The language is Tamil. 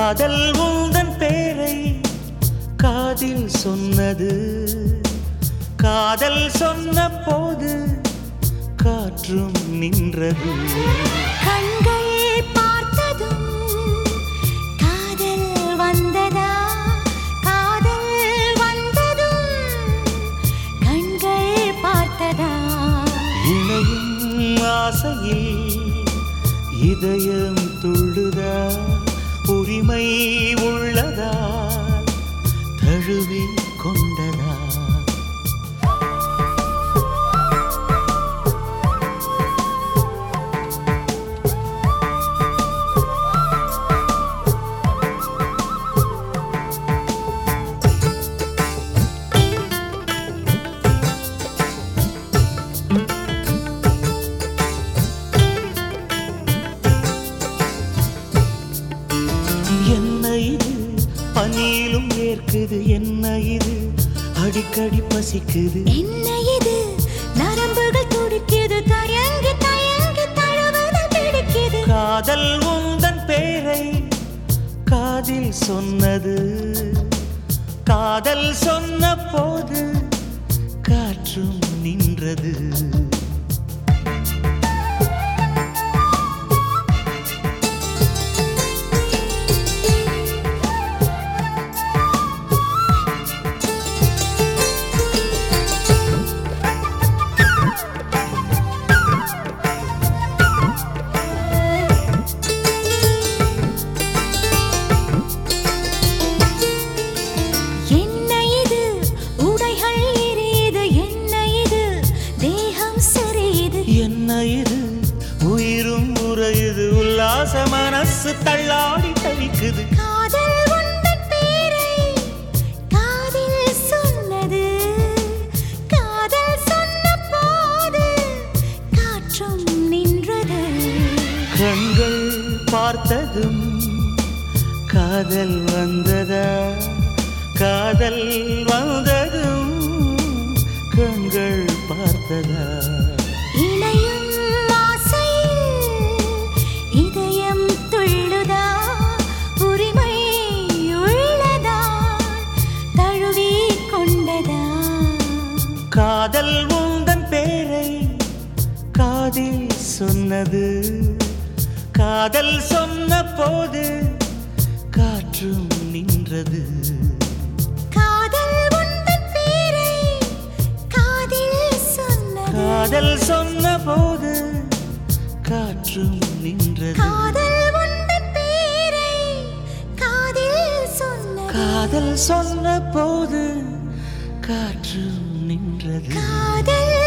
காதல் உந்தன் பேரை காதில் சொன்னது காதல் சொன்ன போது காற்றும் நின்றது கண்கள் பார்த்ததும் காதல் வந்ததா காதல் வந்ததும் கண்கள் பார்த்ததா இணையும் ஆசையில் இதயம் துள்ளுதா உரிமை உள்ளதா தழுவி கொண்டதா என்ன இது பனியிலும் ஏற்குது என்ன இது அடிக்கடி பசிக்குது என்ன இது நரம்புகள் துடிக்குது தயங்கி தயங்கி தழுவது பிடிக்குது காதல் உந்தன் பேரை காதில் சொன்னது காதல் சொன்ன போது காற்றும் நின்றது என்ன இது உடைகள் எரியுது என்ன இது தேகம் சரியுது என்ன இது உயிரும் உறையுது உல்லாச மனசு தள்ளாடி தவிக்குது காதல் உந்தன் பேரை காதில் சொன்னது காதல் சொன்ன போது காற்றும் நின்றது கண்கள் பார்த்ததும் காதல் வந்ததா காதல் வந்ததும் கண்கள் பார்த்ததா இணையும் ஆசையில் இதயம் துள்ளுதா உரிமை உள்ளதா தழுவி கொண்டதா காதல் உந்தன் பேரை காதில் சொன்னது காதல் சொன்ன போது காற்றும் நின்றது காதல் உந்தன் பேரை காதில் சொன்னது காதல் சொன்ன போது காற்றும் நின்றது காதல் உந்தன் பேரை காதில் சொன்னது காதல் சொன்ன போது காற்றும் நின்றது காதல்